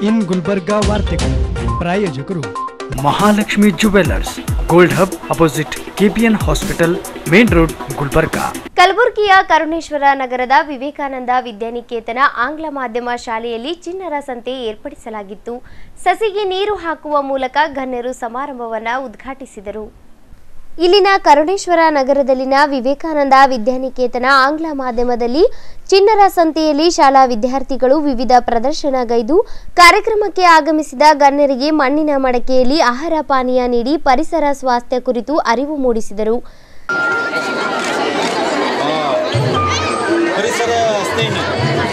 ಇನ್ ಗುಲ್ಬರ್ಗಾ ವಾರ್ತೆಗಳು ಪ್ರಾಯೋಜಕರು Mahalakshmi jewellers gold hub opposite KPN hospital main road Gulbarga ಕಲಬುರಗಿಯ ಕರುಣೇಶ್ವರ ನಗರದ ವಿವೇಕಾನಂದ ವಿದ್ಯಾನಿಕೇತನ ಆಂಗ್ಲ ಮಾಧ್ಯಮ ಶಾಲೆಯಲ್ಲಿ ಚಿನ್ನರ ಸಂತೆ ಏರ್ಪಡಿಸಲಾಗಿತ್ತು ಸಸಿಗೆ ನೀರು ಹಾಕುವ ಮೂಲಕ ಗಣ್ಯರು ಸಮಾರಂಭವನ್ನು ಉದ್ಘಾಟಿಸಿದರು ಇಲ್ಲಿನ ಕರುಣೇಶ್ವರ ನಗರದಲ್ಲಿನ ವಿವೇಕಾನಂದ ವಿದ್ಯಾನಿಕೇತನ ಆಂಗ್ಲ ಮಾಧ್ಯಮದಲ್ಲಿ ಚಿನ್ನರ ಸಂತೆಯಲ್ಲಿ ಶಾಲಾ ವಿದ್ಯಾರ್ಥಿಗಳು ವಿವಿಧ ಪ್ರದರ್ಶನಗೈದು ಕಾರ್ಯಕ್ರಮಕ್ಕೆ ಆಗಮಿಸಿದ ಗಣ್ಯರಿಗೆ ಮಣ್ಣಿನ ಮಡಕೆಯಲ್ಲಿ ಆಹಾರ ಪಾನೀಯ ನೀಡಿ ಪರಿಸರ ಸ್ವಾಸ್ಥ್ಯ ಕುರಿತು ಅರಿವು ಮೂಡಿಸಿದರು ಪರಿಸರ ಸ್ನೇಹಿ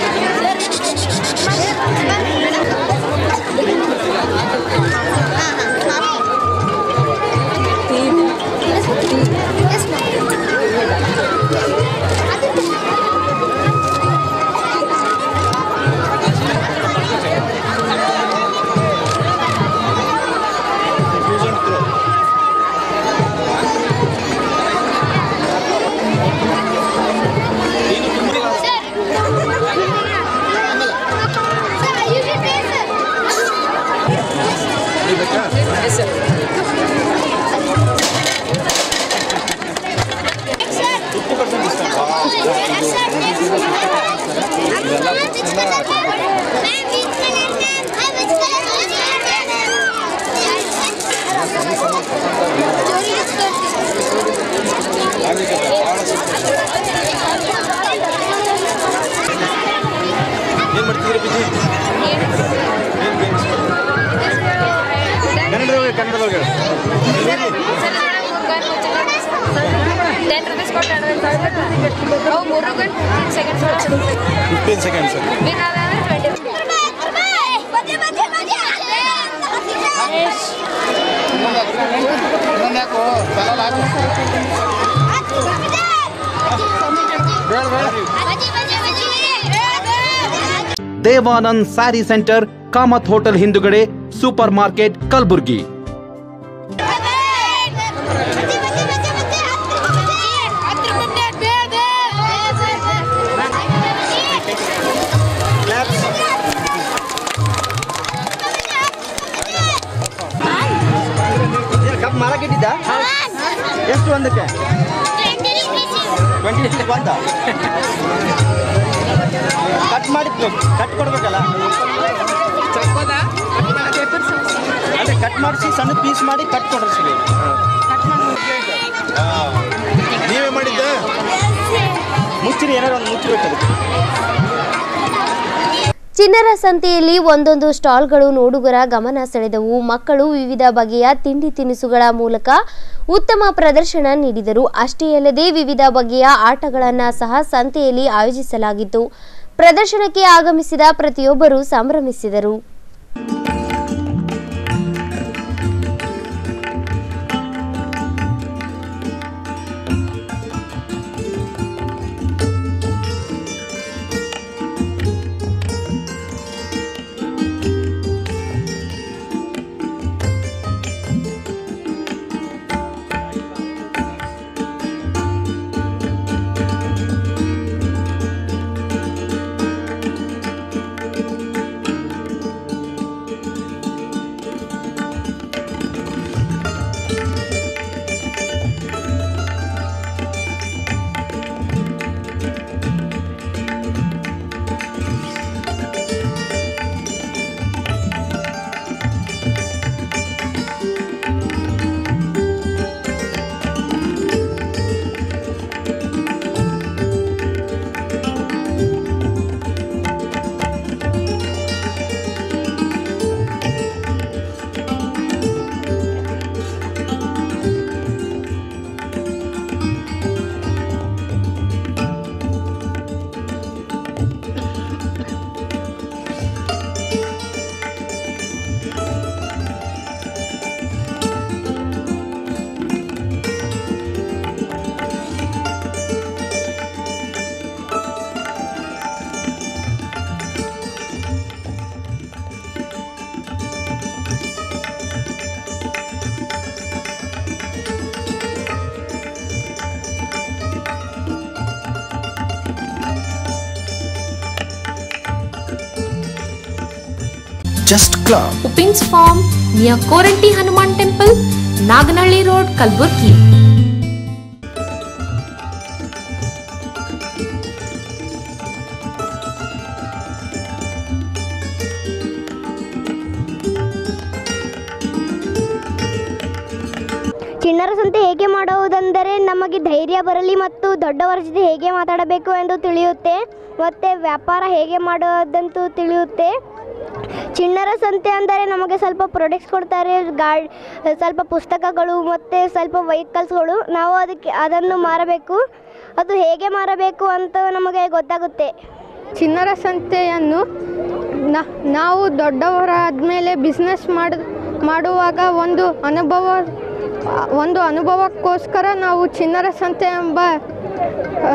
ಏನ್ ಮಾಡ್ತಿದ್ದೀರಿ ಬಿಜಿ ಕನ್ನಡದೊಳಗೆ ಕನ್ನಡದೊಳಗೆ ಟೆನ್ ರುಪೀಸ್ ಕೊಟ್ಟು ಅವು ಮೂರು ಸೆಕೆಂಡ್ಸ್ ಫಿಫ್ಟೀನ್ ಸೆಕೆಂಡ್ಸ್ ವಿನ್ ಆದ್ರೆ twenty Devanand sari centre Kamath hotel ಹಿಂದುಗಡೆ ಸೂಪರ್ ಮಾರ್ಕೆಟ್ ಕಲಬುರ್ಗಿ ಕಪ್ ಮಾರಕ್ಕಿಟ್ಟಿದ್ದ ಎಷ್ಟು ಒಂದಕ್ಕೆ ಟ್ವೆಂಟಿ ರುಪೀಸ್ ಬಂದ ಕಟ್ ಮಾಡಿ ಕಟ್ ಕೊಡ್ಬೇಕಲ್ಲ ಅದೇ ಕಟ್ ಮಾಡಿಸಿ ಸಣ್ಣ ಪೀಸ್ ಮಾಡಿ ಕಟ್ ಕೊಡ್ರಿ ನೀವೇ ಮಾಡಿದ್ದ ಮುಚ್ಚಿರಿ ಏನಾರು ಒಂದು ಮುಚ್ಚಬೇಕು ಚಿನ್ನರ ಸಂತೆಯಲ್ಲಿ ಒಂದೊಂದು ಸ್ಟಾಲ್ಗಳು ನೋಡುಗರ ಗಮನ ಸೆಳೆದವು ಮಕ್ಕಳು ವಿವಿಧ ಬಗೆಯ ತಿಂಡಿ ತಿನಿಸುಗಳ ಮೂಲಕ ಉತ್ತಮ ಪ್ರದರ್ಶನ ನೀಡಿದರು ಅಷ್ಟೇ ಅಲ್ಲದೆ ವಿವಿಧ ಬಗೆಯ ಆಟಗಳನ್ನು ಸಹ ಸಂತೆಯಲ್ಲಿ ಆಯೋಜಿಸಲಾಗಿತ್ತು ಪ್ರದರ್ಶನಕ್ಕೆ ಆಗಮಿಸಿದ ಪ್ರತಿಯೊಬ್ಬರು ಸಂಭ್ರಮಿಸಿದರು Just Club. ಉಪಿನ್ಸ್ farm near Koranti Hanuman temple Naganahalli road Kalaburgi ಚಿಣ್ಣರ ಸಂತೆ ಹೇಗೆ ಮಾಡುವುದೆಂದರೆ ನಮಗೆ ಧೈರ್ಯ ಬರಲಿ ಮತ್ತು ದೊಡ್ಡವರ ಜೊತೆ ಹೇಗೆ ಮಾತಾಡಬೇಕು ಎಂದು ತಿಳಿಯುತ್ತೆ ಮತ್ತು ವ್ಯಾಪಾರ ಹೇಗೆ ಮಾಡುವುದಂತೂ ತಿಳಿಯುತ್ತೆ ಚಿಣ್ಣರ ಸಂತೆ ಅಂದರೆ ನಮಗೆ ಸ್ವಲ್ಪ ಪ್ರಾಡಕ್ಟ್ಸ್ ಕೊಡ್ತಾರೆ ಗಾಡ್ ಸ್ವಲ್ಪ ಪುಸ್ತಕಗಳು ಮತ್ತು ಸ್ವಲ್ಪ ವೆಹಿಕಲ್ಸ್ಗಳು ನಾವು ಅದಕ್ಕೆ ಅದನ್ನು ಮಾರಬೇಕು ಅದು ಹೇಗೆ ಮಾರಬೇಕು ಅಂತ ನಮಗೆ ಗೊತ್ತಾಗುತ್ತೆ ಚಿನ್ನರ ಸಂತೆಯನ್ನು ನ- ನಾವು ದೊಡ್ಡವರಾದಮೇಲೆ ಬಿಸ್ನೆಸ್ ಮಾಡ ಮಾಡುವಾಗ ಒಂದು ಅನುಭವ ಒಂದು ಅನುಭವಕ್ಕೋಸ್ಕರ ನಾವು ಚಿನ್ನರ ಸಂತೆ ಎಂಬ ಆ,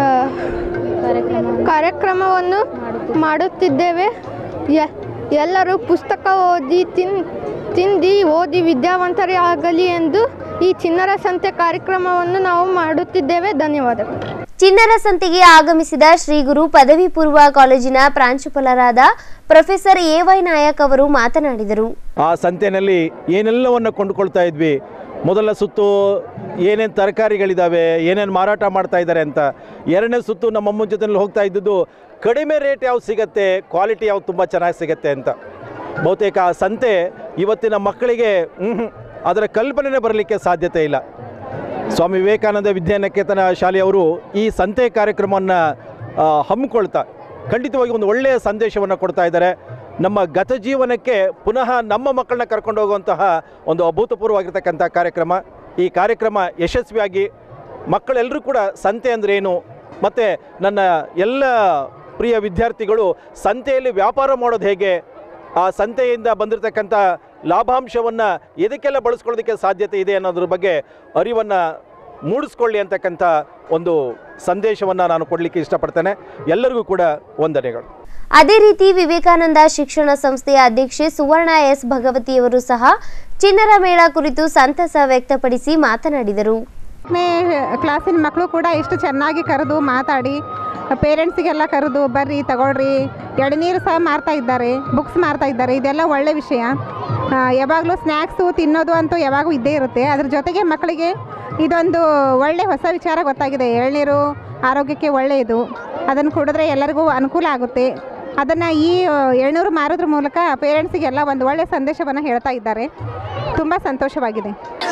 ಕಾರ್ಯಕ್ರಮವನ್ನು ಮಾಡುತ್ತಿದ್ದೇವೆ ಎ- ಎಲ್ಲರೂ ಪುಸ್ತಕ ಓದಿ ತಿನ್ ತಿಂದು ಓದಿ ವಿದ್ಯಾವಂತರೇ ಆಗಲಿ ಎಂದು ಈ ಚಿನ್ನರ ಸಂತೆ ಕಾರ್ಯಕ್ರಮವನ್ನು ನಾವು ಮಾಡುತ್ತಿದ್ದೇವೆ ಧನ್ಯವಾದಗಳು ಚಿನ್ನರ ಸಂತೆಗೆ ಆಗಮಿಸಿದ ಶ್ರೀ ಗುರು ಪದವಿ ಪೂರ್ವ ಕಾಲೇಜಿನ ಪ್ರಾಂಶುಪಾಲರಾದ ಪ್ರೊಫೆಸರ್ ಎ ವೈ ನಾಯಕ್ ಅವರು ಮಾತನಾಡಿದರು ಆ ಸಂತೆಯಲ್ಲಿ ಏನೆಲ್ಲವನ್ನು ಕೊಂಡುಕೊಳ್ತಾ ಇದ್ವಿ ಮೊದಲ ಸುತ್ತು ಏನೇನು ತರಕಾರಿಗಳಿದ್ದಾವೆ ಏನೇನು ಮಾರಾಟ ಮಾಡ್ತಾ ಇದ್ದಾರೆ ಅಂತ ಎರಡನೇ ಸುತ್ತು ನಮ್ಮ ಅಮ್ಮನ ಜೊತೆಲಿ ಹೋಗ್ತಾ ಇದ್ದದ್ದು ಕಡಿಮೆ ರೇಟ್ ಯಾವ್ದು ಸಿಗತ್ತೆ ಕ್ವಾಲಿಟಿ ಯಾವ್ದು ತುಂಬ ಚೆನ್ನಾಗಿ ಸಿಗತ್ತೆ ಅಂತ ಬಹುತೇಕ ಆ ಸಂತೆ ಇವತ್ತಿನ ಮಕ್ಕಳಿಗೆ ಮ್ಹೂ, ಅದರ ಕಲ್ಪನೆನೇ ಬರಲಿಕ್ಕೆ ಸಾಧ್ಯತೆ ಇಲ್ಲ ಸ್ವಾಮಿ ವಿವೇಕಾನಂದ ವಿದ್ಯಾನಿಕೇತನ ಶಾಲೆಯವರು ಈ ಸಂತೆ ಕಾರ್ಯಕ್ರಮವನ್ನು ಹಮ್ಮಿಕೊಳ್ತಾ ಖಂಡಿತವಾಗಿ ಒಂದು ಒಳ್ಳೆಯ ಸಂದೇಶವನ್ನು ಕೊಡ್ತಾ ಇದ್ದಾರೆ ನಮ್ಮ ಗತ ಜೀವನಕ್ಕೆ ಪುನಃ ನಮ್ಮ ಮಕ್ಕಳನ್ನ ಕರ್ಕೊಂಡು ಹೋಗುವಂತಹ ಒಂದು ಅಭೂತಪೂರ್ವವಾಗಿರ್ತಕ್ಕಂಥ ಕಾರ್ಯಕ್ರಮ ಈ ಕಾರ್ಯಕ್ರಮ ಯಶಸ್ವಿಯಾಗಿ ಮಕ್ಕಳೆಲ್ಲರೂ ಕೂಡ ಸಂತೆ ಅಂದ್ರೆ ಏನು ಮತ್ತು ನನ್ನ ಎಲ್ಲ ಪ್ರಿಯ ವಿದ್ಯಾರ್ಥಿಗಳು ಸಂತೆಯಲ್ಲಿ ವ್ಯಾಪಾರ ಮಾಡೋದು ಹೇಗೆ ಆ ಸಂತೆಯಿಂದ ಬಂದಿರತಕ್ಕಂಥ ಲಾಭಾಂಶವನ್ನು ಎದಕ್ಕೆಲ್ಲ ಬಳಸ್ಕೊಳ್ಳೋದಕ್ಕೆ ಸಾಧ್ಯತೆ ಇದೆ ಅನ್ನೋದ್ರ ಬಗ್ಗೆ ಅರಿವನ್ನು ಮೂಡಿಸ್ಕೊಳ್ಳಿ ಅಂತಕ್ಕಂಥ ಒಂದು ಸಂದೇಶವನ್ನು ನಾನು ಕೊಡಲಿಕ್ಕೆ ಇಷ್ಟಪಡ್ತೇನೆ ಎಲ್ಲರಿಗೂ ಕೂಡ ವಂದನೆಗಳು ಅದೇ ರೀತಿ ವಿವೇಕಾನಂದ ಶಿಕ್ಷಣ ಸಂಸ್ಥೆಯ ಅಧ್ಯಕ್ಷೆ ಸುವರ್ಣ ಎಸ್ ಭಗವತಿಯವರು ಸಹ ಚಿನ್ನರ ಮೇಳ ಕುರಿತು ಸಂತಸ ವ್ಯಕ್ತಪಡಿಸಿ ಮಾತನಾಡಿದರು ಕ್ಲಾಸಿನ ಮಕ್ಕಳು ಕೂಡ ಎಷ್ಟು ಚೆನ್ನಾಗಿ ಕರೆದು ಮಾತಾಡಿ ಪೇರೆಂಟ್ಸಿಗೆಲ್ಲ ಕರೆದು ಬರ್ರಿ ತಗೊಳ್ರಿ ಎಳನೀರು ಸಹ ಮಾರ್ತಾ ಇದ್ದಾರೆ ಬುಕ್ಸ್ ಮಾರ್ತಾ ಇದ್ದಾರೆ ಇದೆಲ್ಲ ಒಳ್ಳೆ ವಿಷಯ ಆ, ಯಾವಾಗಲೂ ಸ್ನ್ಯಾಕ್ಸು ತಿನ್ನೋದು ಅಂತೂ ಯಾವಾಗೂ ಇದ್ದೇ ಇರುತ್ತೆ ಅದ್ರ ಜೊತೆಗೆ ಮಕ್ಕಳಿಗೆ ಇದೊಂದು ಒಳ್ಳೆ ಹೊಸ ವಿಚಾರ ಗೊತ್ತಾಗಿದೆ ಎಳನೀರು ಆರೋಗ್ಯಕ್ಕೆ ಒಳ್ಳೆಯದು ಅದನ್ನು ಕುಡಿದ್ರೆ ಎಲ್ಲರಿಗೂ ಅನುಕೂಲ ಆಗುತ್ತೆ ಅದನ್ನು ಈ ಎಳ್ನೀರು ಮಾರೋದ್ರ ಮೂಲಕ ಪೇರೆಂಟ್ಸಿಗೆಲ್ಲ ಒಂದು ಒಳ್ಳೆಯ ಸಂದೇಶವನ್ನು ಹೇಳ್ತಾ ಇದ್ದಾರೆ ತುಂಬ ಸಂತೋಷವಾಗಿದೆ